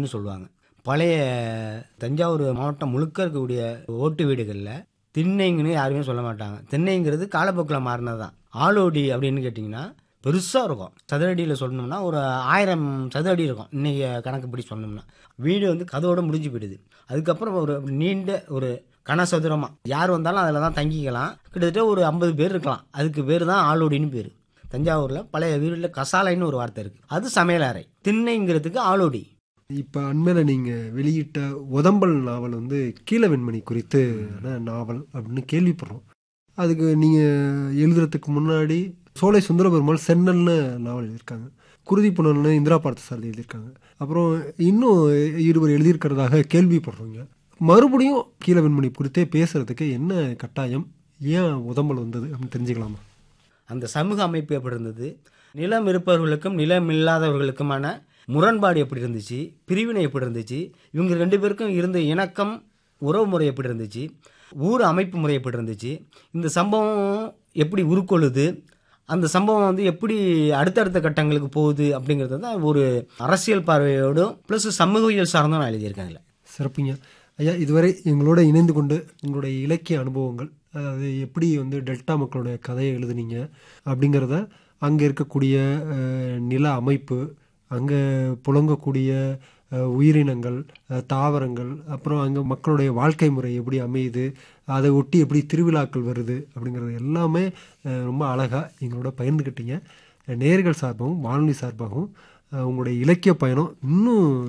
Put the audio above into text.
அப்படின்னு சொல்லுவாங்க பழைய தஞ்சாவூர் மாவட்டம் முழுக்க இருக்கக்கூடிய ஓட்டு வீடுகளில் திண்ணைங்கன்னு யாருமே சொல்ல மாட்டாங்க திண்ணைங்கிறது காலப்போக்கில் மாறினது தான் ஆளோடி அப்படின்னு கேட்டிங்கன்னா பெருசாக இருக்கும் சதுரடியில் சொல்லணும்னா ஒரு ஆயிரம் சதுர அடி இருக்கும் இன்னைக்கு கணக்குப்படி சொன்னோம்னா வீடு வந்து கதவோட முடிஞ்சு போயிடுது அதுக்கப்புறம் ஒரு நீண்ட ஒரு கனசதுரமாக யார் வந்தாலும் அதில் தான் தங்கிக்கலாம் கிட்டத்தட்ட ஒரு ஐம்பது பேர் இருக்கலாம் அதுக்கு பேர் தான் ஆளோடின்னு பேர் தஞ்சாவூரில் பழைய வீட்டில் கசாலைன்னு ஒரு வார்த்தை இருக்குது அது சமையலறை திண்ணைங்கிறதுக்கு ஆளோடி இப்போ அண்மையில் நீங்கள் வெளியிட்ட உதம்பல் நாவல் வந்து கீழ வெண்மணி குறித்து நாவல் அப்படின்னு கேள்விப்படுறோம் அதுக்கு நீங்கள் எழுதுறதுக்கு முன்னாடி சோலை சுந்தரபெருமாள் சென்னல்னு நாவல் எழுதியிருக்காங்க குருதி புனல்னு இந்திரா பார்த்தசாரதி எழுதியிருக்காங்க அப்புறம் இன்னும் இருவர் எழுதியிருக்கிறதாக கேள்விப்படுறோங்க மறுபடியும் கீழ வெண்மணி குறித்தே பேசுறதுக்கு என்ன கட்டாயம் ஏன் உதம்பல் வந்தது அப்படின்னு தெரிஞ்சுக்கலாமா அந்த சமூக அமைப்பு எப்படி இருந்தது நிலம் இருப்பவர்களுக்கும் நிலம் இல்லாதவர்களுக்குமான முரண்பாடு எப்படி இருந்துச்சு பிரிவினை எப்படி இருந்துச்சு இவங்க ரெண்டு பேருக்கும் இருந்த இணக்கம் உறவு முறை எப்படி இருந்துச்சு ஊர் அமைப்பு முறை எப்படி இருந்துச்சு இந்த சம்பவம் எப்படி உருக்கொள்ளுது அந்த சம்பவம் வந்து எப்படி அடுத்தடுத்த கட்டங்களுக்கு போகுது அப்படிங்கிறது தான் ஒரு அரசியல் பார்வையோடும் ப்ளஸ் சமூகவியல் சார்ந்தும் நான் எழுதியிருக்கேன் சிறப்புங்க ஐயா இதுவரை எங்களோட இணைந்து கொண்டு உங்களுடைய இலக்கிய அனுபவங்கள் அதாவது எப்படி வந்து டெல்டா மக்களுடைய கதையை எழுதுனீங்க அப்படிங்கிறத அங்கே இருக்கக்கூடிய அஹ், நில அமைப்பு அங்கே புழங்கக்கூடிய அஹ், உயிரினங்கள் அஹ், தாவரங்கள் அப்புறம் அங்கே மக்களுடைய வாழ்க்கை முறை எப்படி அமையுது அதை ஒட்டி எப்படி திருவிழாக்கள் வருது அப்படிங்கிறது எல்லாமே அஹ், ரொம்ப அழகாக எங்களோட பகிர்ந்துக்கிட்டீங்க நேர்கள் சார்பாகவும் வானொலி சார்பாகவும் அஹ், உங்களுடைய இலக்கிய பயணம் இன்னும்